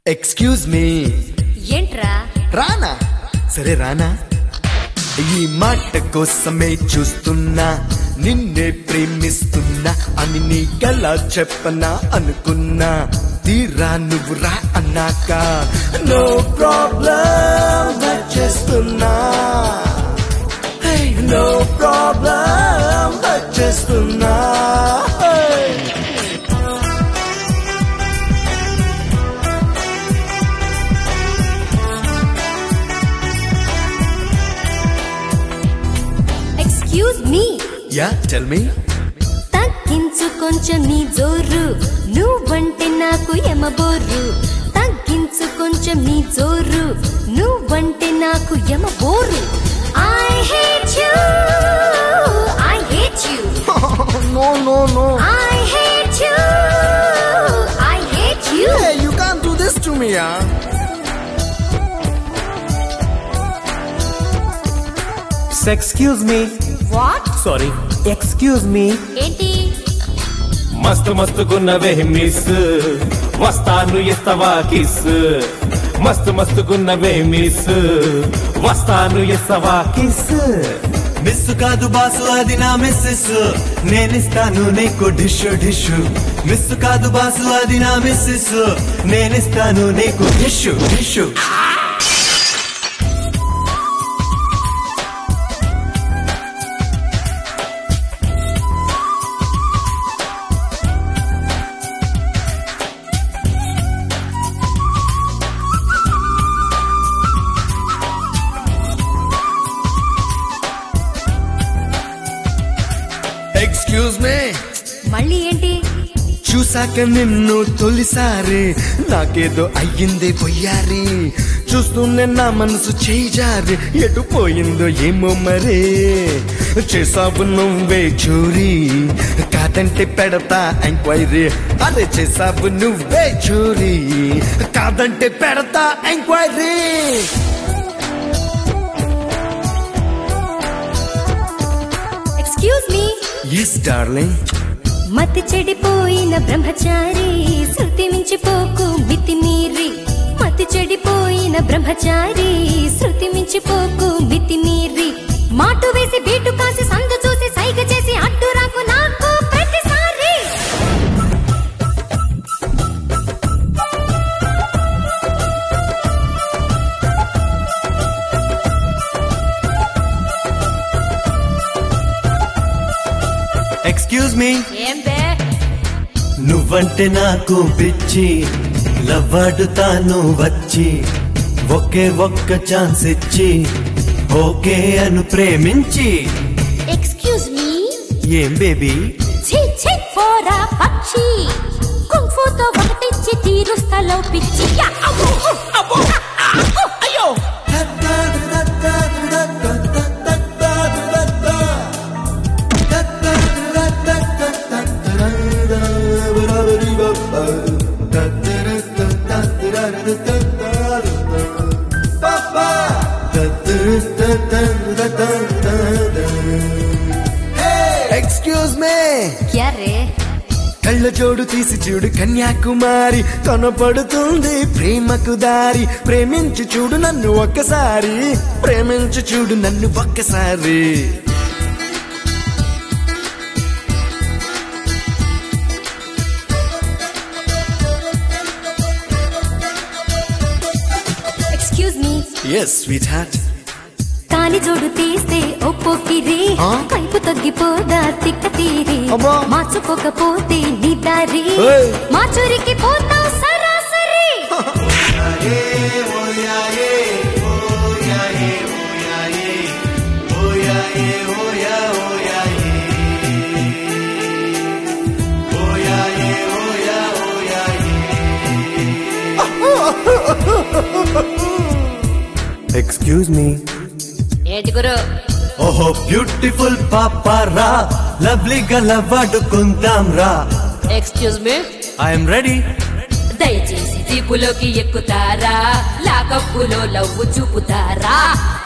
Excuse me ఏంట్రా రానా సరే రానా ఈ మాట కోసమే చూస్తున్నా నిన్నే ప్రేమిస్తున్నా అని నీకెలా చెప్పనా అనుకున్నా తీరా నువ్వు రా అన్నాక నో ప్రాబ్లం చేస్తున్నా నో ప్రాబ్లం చేస్తున్నా Hey. Excuse me yeah tell me తగ్గించు కొంచెం నీ జోరు నువ్వంటే నాకు ఎమబోరు తగ్గించు కొంచెం నీ జోరు నువ్వంటే నాకు ఎమబోరు I hate you I hate you no no no I hate you I hate you Hey, you can't do this to me, yeah. Excuse me what sorry excuse me ఏంటి మస్తు మస్తుకున్నవే మిస్ వస్తాను ఇస్తవా కిస్ మస్తు మస్తుకున్నవే miss వస్తాను ఇస్తవా kiss miss కాదు boss అది నా మిస్సెస్ నేనిస్తాను నీకు డిష్ డిష్ మిస్ కాదు బాసు అది నా మిస్సెస్ నేనిస్తాను నీకు డిష్ డిష్ ఎక్స్క్యూజ్ మీ మళ్ళీ ఏంటి చూసాక నిన్ను తొలిసారి నాకేదో అయ్యింది పొయ్యారి చూస్తూనే నా మనసు చేయి జారి ఎటు పోయిందో ఏమో మరే చేసావు నువ్వే చూరి కాదంటే పెడతా ఎంక్వైరీ అదే చేసావు నువ్వే చూరి కాదంటే పెడతా enquiry excuse me yes darling మతి చెడిపోయిన బ్రహ్మచారి శృతి మించిపోకు మితి మీరి మతి చెడిపోయిన బ్రహ్మచారి శృతి మించిపోకు మితి మీరి మాటు వేసి బీటు కాసి సందు చూసి సైగ చేసి అడ్డు రాకు నాకు ప్రతిసారి ఎక్స్క్యూజ్ మీ ఏం బే నువ్వంటే నాకు పిచ్చి లవ్వాడుతాను వచ్చి ఒకే ఒక్క ఛాన్స్ ఇచ్చి ఓకే అను ప్రేమించి ఎక్స్క్యూజ్ మీ ఏం బేబీ ఛీ ఛీ పోరా పక్షి కుంఫుతో ఒకటిచ్చి తీరుస్తలో పిచ్చి యా, అబ్బో, అబ్బో, అబ్బో, అయ్యో ఎక్స్క్యూజ్ మీ క్యా రే కళ్ళ జోడు తీసి చూడు కన్యాకుమారి కనపడుతుంది ప్రేమకు దారి ప్రేమించి చూడు నన్ను ఒక్కసారి ప్రేమించి చూడు నన్ను ఒక్కసారి excuse me yes sweetheart కాలి జోడు తీస్తే ఒప్పోకిరి ఆ? కైపు తగ్గిపోదా తిక్క తీరి అబ్బా. మార్చుకోకపోతే నీ దారి ఏయ్. మాచూరికి పోతావు సరాసరి ఎక్స్క్యూజ్ మీ ఏంటి గురు ఓహో బ్యూటిఫుల్ పాపారా లవ్లీగా లవ్వాడుకుందాం రా ఎక్స్క్యూజ్ మీ ఐఎమ్ రెడీ దయచేసి జీపులోకి ఎక్కుతారా లాకప్పులో లవ్వు చూపుతారా